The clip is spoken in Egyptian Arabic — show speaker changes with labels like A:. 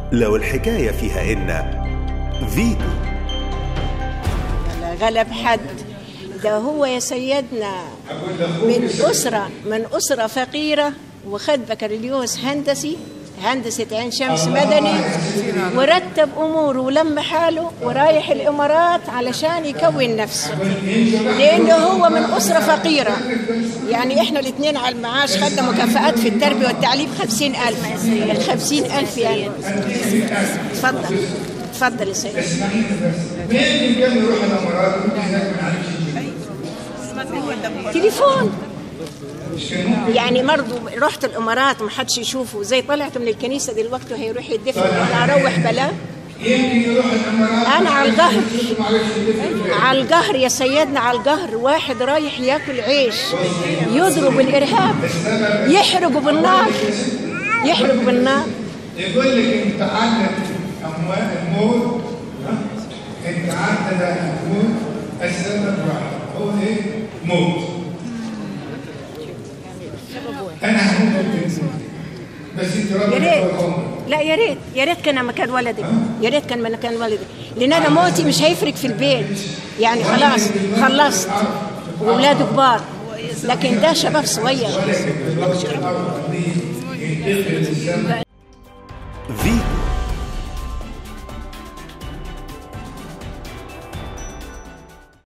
A: لو الحكاية فيها إن فيتو
B: لا غلب حد ده هو يا سيدنا من أسرة من أسرة فقيرة وخد بكالوريوس هندسي هندسة عين شمس مدني ورتب أموره ولم حاله ورايح الإمارات علشان يكون نفسه لأنه هو من أسرة فقيرة يعني إحنا الاثنين على المعاش خدنا مكافآت في التربية والتعليم خمسين ألف الخمسين ألف يعني تفضل تفضل يا سيدي
C: مين اللي كان يروح الامارات ويجي هناك ما يعرفش
B: تليفون
C: مش كان ممكن
B: يعني برضه رحت الامارات ما حدش يشوفه زي طلعت من الكنيسه دلوقتي وهيروح يدفن ولا اروح بلا
C: يمكن يروح الامارات
B: انا على القهر
C: ما عرفش يلف
B: على القهر يا سيدنا على القهر واحد رايح ياكل عيش يضرب الارهاب يحرقه بالنار يحرقه بالنار
C: يقول لك انت عندك اموال الموت ها؟ انت عندك الموت السبب واحد هو ايه؟ موت انا هموت بالتنسيق. بس انت
B: يا
C: ربنا
B: ريت
C: هو العمر
B: لا يا ريت يا ريت كان مكان ولدي يا ريت كان مكان ولدي لان انا موتي مش هيفرق في البيت يعني خلاص خلصت واولاده كبار لكن ده شباب صغير
C: ينتقل الزمن